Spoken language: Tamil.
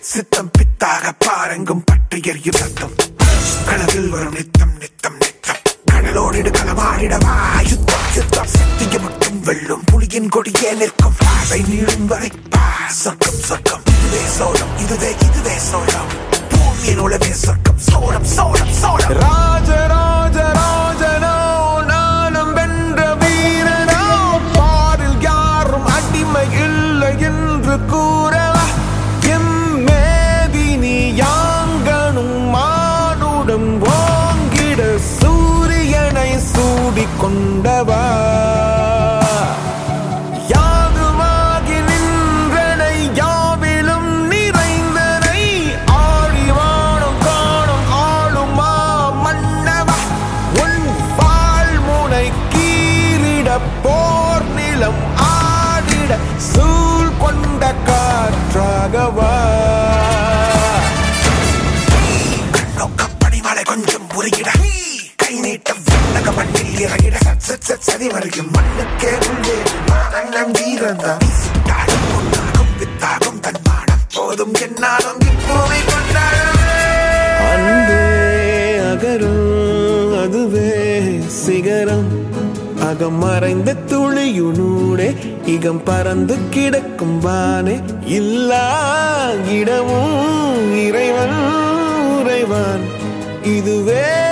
சித்தம் பித்தாக பாருங்கும் பற்றி எரியும் ரத்தம் கடலில் வரும் நித்தம் நித்தம் நித்தம் கடலோடிடு களமாடிடவா யுத்தம் யுத்தம் சக்திய மட்டும் வெல்லும் புலியின் கொடியே நிற்கும் பாதை நீளும் வரை பா சொர்க்கம் சொர்க்கம் இதுவே சோழம் இதுவே இதுவே சோழம் பூமியின் உலவே சொர்க்கம் சோழம் சோழம் சோழம் ராஜ ராஜ ராஜனோ நானும் வென்ற வீரனோ பாரில் யாரும் அடிமை இல்லை என்று கூறவா எம் மேதினி யாங்கனும் மானுடம் ஓங்கிட சூரியனை சூடிக் கொண்டவா யாதுமாகி நின்றனை யாவிலும் நிறைந்தனை ஆழிவானம் காணும் ஆளுமா மன்னவா உன் வாழ்முனை கீறிட போர் நிலம் ஆடிட சூழ் கொண்ட காற்றாகவா நோக்க பனிமலை கொஞ்சம் உருகிட கை நீட்ட விண்ணக மண்ணில் இறங்கிட சத் சத் சத் சதி வருகும் மண்ணுக்கே உள்ளே மானம் வீரந்தான் வீசிட்டாலும் பொன்னாகும் வித்தாகும் தன்மானம் போதும் என்னாலும் இப்போதை கொண்டாடவே அன்பே அகரம் அதுவே சிகரம் அகம் மறைந்த துளியுனூடே இகம் பறந்து கிடக்கும் வானே இல்லா இடமும் இறைவன் உறைவான் இதுவே